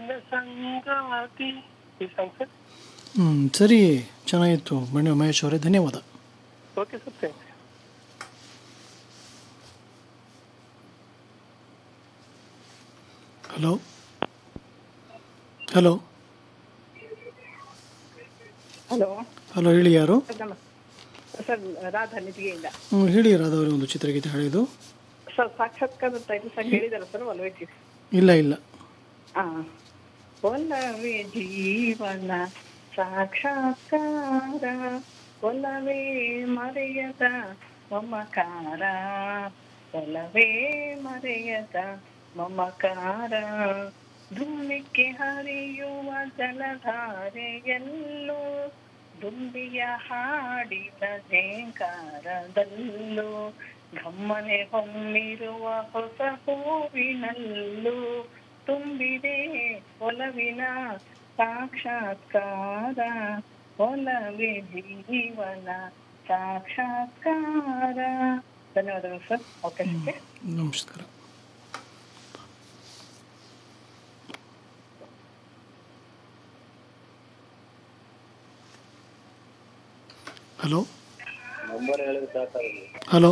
ನಿನ್ನ ಸಂಗಾತಿ ಈ ಸಾಂಗ್ ಸರ್ ಹ್ಞೂ ಸರಿ ಚೆನ್ನಾಗಿತ್ತು ಬನ್ನಿ ಮಹೇಶ್ ಅವರೇ ಧನ್ಯವಾದ okay sir thanks hello hello hello hello ಹೇಳಿ ಯಾರು ನಮಸ್ತೆ ಸರ್ ರಾಧಾ ನಿಧಿಗೆಯಿಂದ ಹ್ಞೂ ಹೇಳಿ ರಾಧವರೇ ಒಂದು ಚಿತ್ರಗೀತೆ ಹಳೆಯದು ಸರ್ ಸಾಕ್ಷಾತ್ಕಾರ ಅಂತ ಇದು ಸರ್ ಹೇಳಿದಾರೆ ಸರ್ ಒಲವೇ ಜೀವ ಇಲ್ಲ ಇಲ್ಲ ಹಾ ಒಲವೇ ಜೀವನ ಸಾಕ್ಷಾತ್ಕಾರ ಒಲವೇ ಮರೆಯದ ಮಮಕಾರ ಒಲವೇ ಮರೆಯದ ಮಮಕಾರ ಧುಮ್ಮಿಕ್ಕೆ ಹರಿಯುವ ಜಲಧಾರೆಯಲ್ಲೂ ದುಂಬಿಯ ಹಾಡಿದ ಝೇಂಕಾರದಲ್ಲೂ ಗಮ್ಮನೆ ಹೊಮ್ಮಿರುವ ಹೊಸ ಹೂವಿನಲ್ಲೂ ತುಂಬಿದೆ ಒಲವಿನ ಸಾಕ್ಷಾತ್ಕಾರ ಒಲವೇ ಜೀವನ ಸಾಕ್ಷಾತ್ಕಾರ ಧನ್ಯವಾದಗಳು ಸರ್ ಅವಕಾಶಕ್ಕೆ ನಮಸ್ಕಾರ ಹಲೋ ನಂಬರ್ ಹೇಳಿದ್ರೆ ಸಾಕಾಗಿದೆ ಹಲೋ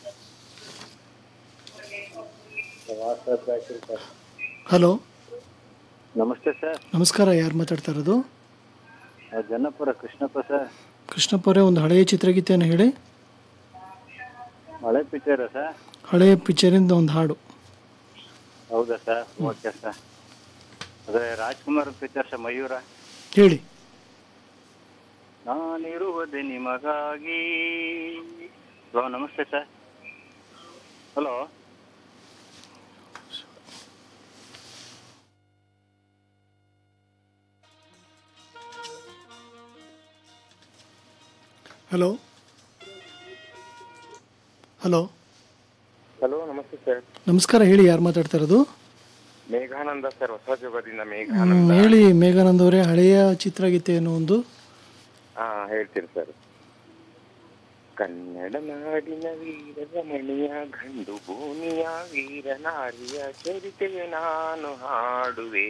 ವಾಟ್ಸಪ್ ಹಾಕಿರಿ ಸರ್ ಹಲೋ ನಮಸ್ತೆ ಸರ್ ನಮಸ್ಕಾರ ಯಾರು ಮಾತಾಡ್ತಾ ಇರೋದು ನಾವು ಜನ್ನಪುರ ಕೃಷ್ಣಪ್ಪ ಸರ್ ಕೃಷ್ಣಪ್ಪ ಅವರೇ ಒಂದು ಹಳೆಯ ಚಿತ್ರಗೀತೆಯನ್ನು ಹೇಳಿ ಮಳೆ ಪಿಕ್ಚರ ಸರ್ ಹಳೆಯ ಪಿಕ್ಚರಿಂದ ಒಂದು ಹಾಡು ಹೌದಾ ಸರ್ ಓಕೆ ಸರ್ ಅದೇ ರಾಜ್ಕುಮಾರ್ ಪಿಕ್ಚರ್ ಸರ್ ಮಯೂರ ಹೇಳಿ ನಾನಿರುವುದೇ ನಿಮಗಾಗಿ ಹಲೋ ನಮಸ್ತೆ sir hello hello hello hello ನಮಸ್ತೆ ಸರ್ ನಮಸ್ಕಾರ ಹೇಳಿ ಯಾರು ಮಾತಾಡ್ತಾ ಇರೋದು ಮೇಘಾನಂದ ಸರ್ ಹೊಸ ಜೋಗದಿಂದ ಹ್ಮ್, ಮೇಘಾನಂದ ಹೇಳಿ ಮೇಘಾನಂದ್ ಅವರೇ ಹಳೆಯ ಚಿತ್ರಗೀತೆಯನ್ನು ಒಂದು ಹಾ ಹೇಳ್ತೀನಿ ಸರ್ ಕನ್ನಡ ನಾಡಿನ ವೀರ ರಮಣೀಯ ಗಂಡು ಭೂಮಿಯ ವೀರ ನಾರಿಯ ಚರಿತೆಯ ನಾನು ಹಾಡುವೆ